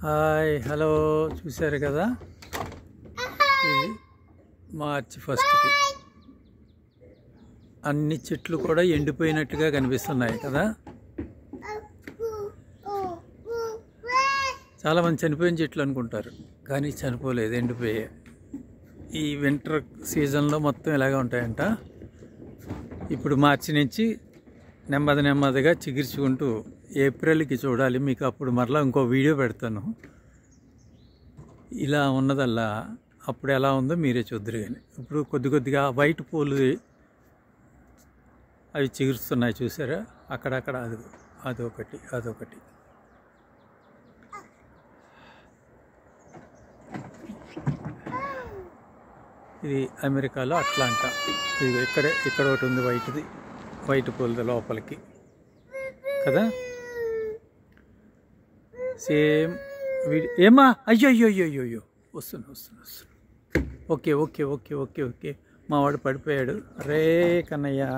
hi hello చూశారు కదా ఇది మార్చి ఫస్ట్కి అన్ని చెట్లు కూడా ఎండిపోయినట్టుగా కనిపిస్తున్నాయి కదా చాలామంది చనిపోయిన చెట్లు అనుకుంటారు కానీ చనిపోలేదు ఎండిపోయాయి ఈ వింటర్ సీజన్లో మొత్తం ఇలాగే ఉంటాయంట ఇప్పుడు మార్చి నుంచి నెమ్మది నెమ్మదిగా చిగుర్చుకుంటూ ఏప్రిల్కి చూడాలి మీకు అప్పుడు మరలా ఇంకో వీడియో పెడతాను ఇలా ఉన్నదల్లా అప్పుడు ఎలా ఉందో మీరే చూద్దరు కానీ ఇప్పుడు కొద్ది కొద్దిగా వైట్ పూలు అవి చిగురుస్తున్నాయి చూసారా అక్కడక్కడ అది అదొకటి అదొకటి ఇది అమెరికాలో అట్లాంటా ఇది ఇక్కడే ఇక్కడ ఒకటి ఉంది వైట్ది వైట్ పూలది లోపలికి కదా సేమ్ వీడి ఏమా అయ్యో అయ్యో అయ్యో అయ్యో అయ్యో వస్తున్నా వస్తున్నా వస్తున్నా okay okay okay okay okay మా వాడు పడిపోయాడు రే కన్నయ్య